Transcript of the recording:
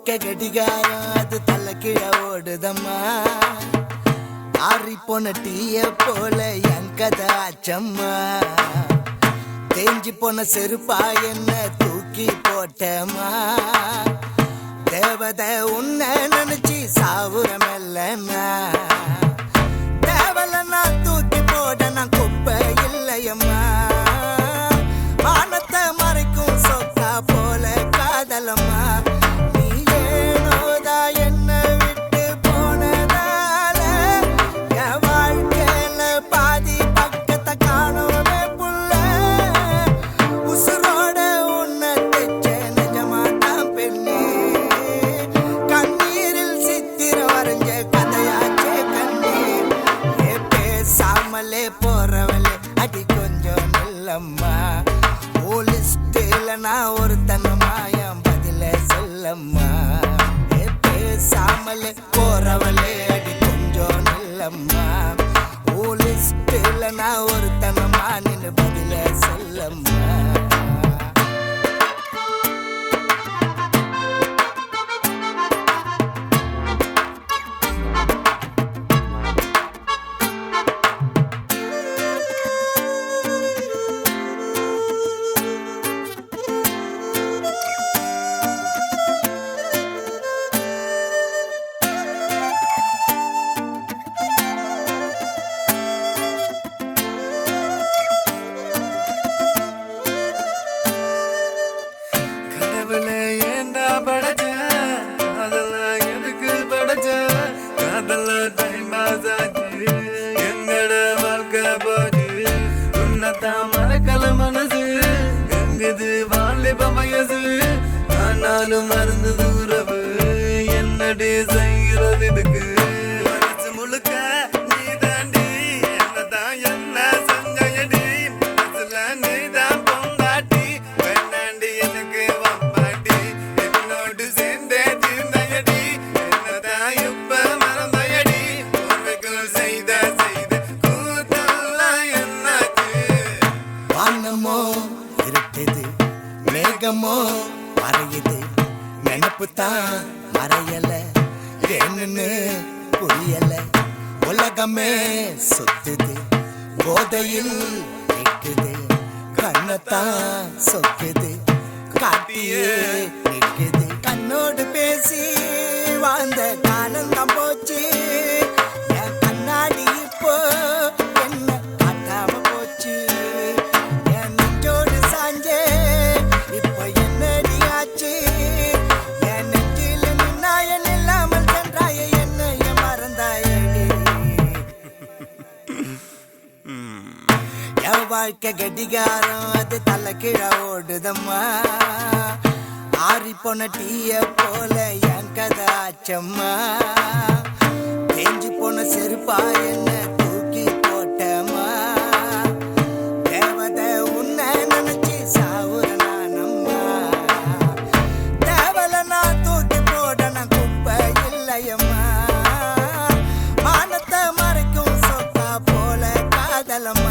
வாழ்க்கை கடிகாரம் அது தலைக்கிழ ஓடுதம்மா ஆறி போன டீய போல என் கதை ஆச்சம்மா தேஞ்சி போன செருப்பா என்ன தூக்கி போட்டமா தேவதை உன்னை நினைச்சு சாவுரமெல்லன்னா தேவல நான் தூக்கி போட நான் குப்பை இல்லையம்மா வானத்தை மறைக்கும் சொக்கா போல காதலம்மா நீ ஏனோதா என்ன விட்டு போனதால என் வாழ்க்கையில பாதி பக்கத்தை காணோமே புள்ள உசுரோட உன்னை தெச்ச நிஜமா தான் பெண்ணே கண்ணீரில் சித்திரம் வரைஞ்ச கதையாச்சே கண்ணே ஏ பேசாமலே போறவளே அடி கொஞ்சம் நல்லம்மா போலிஸ்டில் நான் ஒரு தன்னமாயம் பதில சொல்லம்மா ஏ பேசாமலே போறவளே அடி கொஞ்சம் நல்லம்மா போலிஸ்டில் நான் ஒரு தனமா நின்னு பதில சொல்லம்மா கடவுளை ஏண்டா படைச்ச காதல எதுக்கு படைச்ச காதல டைம் ஆச்சு எங்கட வாழ்க்கை போச்சு உன்னதான் மறக்கல மனசு எங்குது வாலிப வயசு ஆனாலும் மருந்து தூரவு என்னடி செய்கிறது இதுக்கு மனசு முழுக்க நீ தாண்டி என்னதான் என்ன செஞ்சடி மனசுல நீ தான் பொங்காட்டி வேண்டாண்டி எனக்கு வம்பாட்டி என்னோடு சேர்ந்தே தீர்ந்தயடி என்னதான் இப்ப மறந்தயடி உண்மைக்குள் செய்த செய்த கூத்தெல்லாம் என்னாச்சு வானமோ இருட்டுது மேகமோ மறையுது நினப்பு தான் மறையல என்னன்னு புரியல உலகமே சுத்துது போதையில் நிற்குது கண்ணத்தான் சொக்குது காட்டியே நிற்குது கண்ணோடு பேசி வாழ்ந்த காலம் தான் போச்சு என் கண்ணாடி இப்போ என்ன காட்டாம போச்சு என் நெஞ்சோடு சாஞ்சே இப்போ என்னடி ஆச்சு என் நெஞ்சில் நின்னாயன் இல்லாமல் சென்றாய என்னைய மறந்தாயடி என் வாழ்க்கை கடிகாரம் அது தலைக்கிழ ஓடுதம்மா ஆறி போன டீய போல என் கதை ஆச்சம்மா தேஞ்சி போன செருப்பா என்ன தூக்கி போட்டம்மா தேவதை உன்னை நினைச்சு சாவுற நானம்மா தேவல நான் தூக்கி போட நான் குப்பை இல்லையம்மா மானத்தை மறைக்கும் சொக்கா போல காதலம்மா